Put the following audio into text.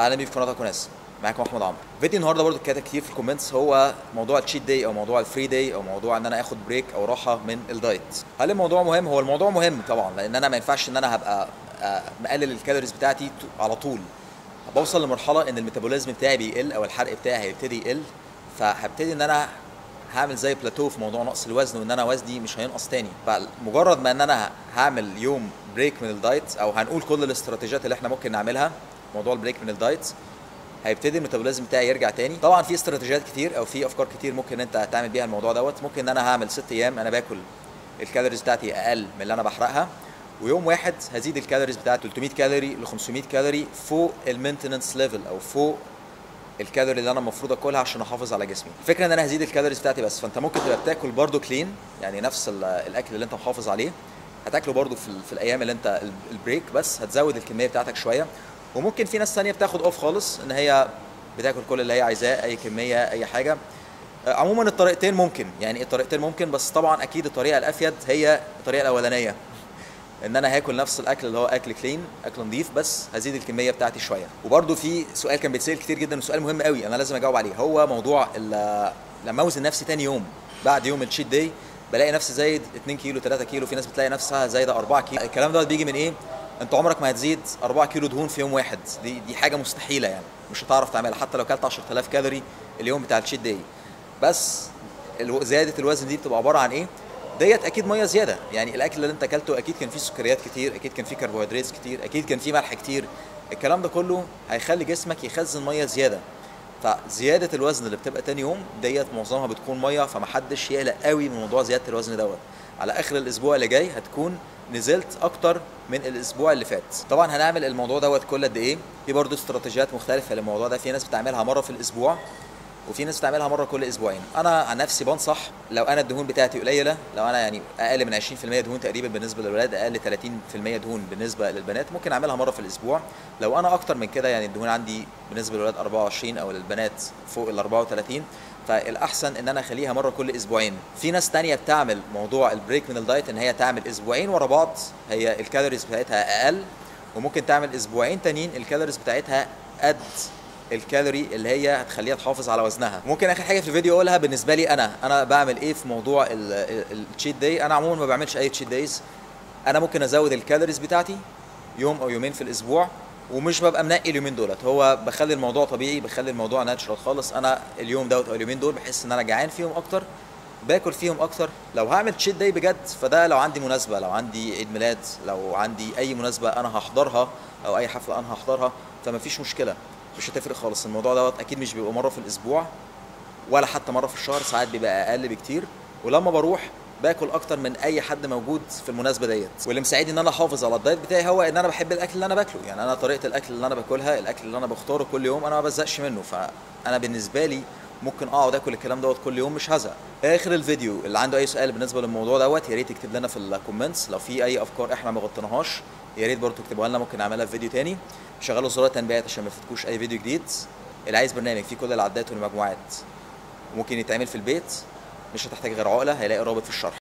اهلا بيكم في قناه كوناس معاكم احمد عمرو فيديو النهارده برضو اتكتب كتير في الكومنتس هو موضوع التشيت داي او موضوع الفري داي او موضوع ان انا اخد بريك او راحه من الدايت هل الموضوع مهم هو الموضوع مهم طبعا لان انا ما ينفعش ان انا هبقى آه، مقلل الكالوريز بتاعتي ت- على طول بوصل لمرحله ان الميتابوليزم بتاعي بيقل او الحرق بتاعي هيبتدي يقل فهبتدي ان انا هعمل زي بلاتو في موضوع نقص الوزن وان انا وزني مش هينقص تاني فمجرد ما ان انا هعمل يوم بريك من الدايت او هنقول كل الاستراتيجيات اللي احنا ممكن نعملها موضوع البريك من الدايت هيبتدي الميتابوليزم بتاعي يرجع تاني طبعا في استراتيجيات كتير او في افكار كتير ممكن انت تعمل بيها الموضوع دوت ممكن ان انا هعمل ست ايام انا باكل الكالوريز بتاعتي اقل من اللي انا بحرقها ويوم واحد هزيد الكالوريز بتاعتي 300 كالوري ل 500 كالوري فوق المينتننس ليفل او فوق الكالوري اللي انا المفروض اكلها عشان احافظ على جسمي الفكره ان انا هزيد الكالوريز بتاعتي بس فانت ممكن تبقى بتاكل برضو كلين يعني نفس ال- الاكل اللي انت محافظ عليه هتاكله برضو في, ال- في الايام اللي انت ال- البريك بس هتزود الكميه بتاعتك شويه وممكن في ناس ثانيه بتاخد اوف خالص ان هي بتاكل كل اللي هي عايزاه اي كميه اي حاجه آه، عموما الطريقتين ممكن يعني الطريقتين ممكن بس طبعا اكيد الطريقه الافيد هي الطريقه الاولانيه ان انا هاكل نفس الاكل اللي هو اكل كلين اكل نظيف بس هزيد الكميه بتاعتي شويه وبرده في سؤال كان بيتسال كتير جدا وسؤال مهم قوي انا لازم اجاوب عليه هو موضوع ال- لما اوزن نفسي تاني يوم بعد يوم الشيت داي بلاقي نفسي زايد 2 كيلو 3 كيلو في ناس بتلاقي نفسها زايده 4 كيلو الكلام دوت بيجي من ايه انت عمرك ما هتزيد 4 كيلو دهون في يوم واحد دي دي حاجه مستحيله يعني مش هتعرف تعملها حتى لو كلت 10000 كالوري اليوم بتاع الشيت داي بس الو- زياده الوزن دي بتبقى عباره عن ايه ديت اكيد ميه زياده يعني الاكل اللي انت اكلته اكيد كان فيه سكريات كتير اكيد كان فيه كربوهيدرات كتير اكيد كان فيه ملح كتير الكلام ده كله هيخلي جسمك يخزن ميه زياده فزياده الوزن اللي بتبقى تاني يوم ديت معظمها بتكون ميه فمحدش يقلق قوي من موضوع زياده الوزن دوت على اخر الاسبوع اللي جاي هتكون نزلت اكتر من الاسبوع اللي فات طبعا هنعمل الموضوع دوت كل قد ايه في برضه استراتيجيات مختلفه للموضوع ده في ناس بتعملها مره في الاسبوع وفي ناس بتعملها مره كل اسبوعين انا عن نفسي بنصح لو انا الدهون بتاعتي قليله لو انا يعني اقل من 20% دهون تقريبا بالنسبه للولاد اقل 30% دهون بالنسبه للبنات ممكن اعملها مره في الاسبوع لو انا اكتر من كده يعني الدهون عندي بالنسبه للولاد 24 او للبنات فوق ال 34 فالاحسن ان انا اخليها مره كل اسبوعين في ناس تانية بتعمل موضوع البريك من الدايت ان هي تعمل اسبوعين ورا بعض هي الكالوريز بتاعتها اقل وممكن تعمل اسبوعين تانيين الكالوريز بتاعتها قد الكالوري اللي هي هتخليها تحافظ على وزنها ممكن اخر حاجه في الفيديو اقولها بالنسبه لي انا انا بعمل ايه في موضوع التشيت داي انا عموما ما بعملش اي تشيت دايز انا ممكن ازود الكالوريز بتاعتي يوم او يومين في الاسبوع ومش ببقى منقي اليومين دولت هو بخلي الموضوع طبيعي بخلي الموضوع ناتشرال خالص انا اليوم دوت او اليومين دول بحس ان انا جعان فيهم اكتر باكل فيهم اكتر لو هعمل تشيت داي بجد فده لو عندي مناسبه لو عندي عيد ميلاد لو عندي اي مناسبه انا هحضرها او اي حفله انا هحضرها فما فيش مشكله مش هتفرق خالص الموضوع دوت اكيد مش بيبقى مره في الاسبوع ولا حتى مره في الشهر ساعات بيبقى اقل بكتير ولما بروح باكل اكتر من اي حد موجود في المناسبه ديت واللي مساعدني ان انا احافظ على الدايت بتاعي هو ان انا بحب الاكل اللي انا باكله يعني انا طريقه الاكل اللي انا باكلها الاكل اللي انا بختاره كل يوم انا ما بزهقش منه فانا بالنسبه لي ممكن اقعد اكل الكلام دوت كل يوم مش هزهق اخر الفيديو اللي عنده اي سؤال بالنسبه للموضوع دوت يا ريت يكتب لنا في الكومنتس لو في اي افكار احنا ما غطيناهاش يا ريت برضه تكتبوها لنا ممكن نعملها في فيديو تاني شغلوا زرار التنبيهات عشان ما يفوتكوش اي فيديو جديد اللي عايز برنامج فيه كل العدات والمجموعات وممكن يتعمل في البيت مش هتحتاج غير عقله هيلاقي رابط في الشرح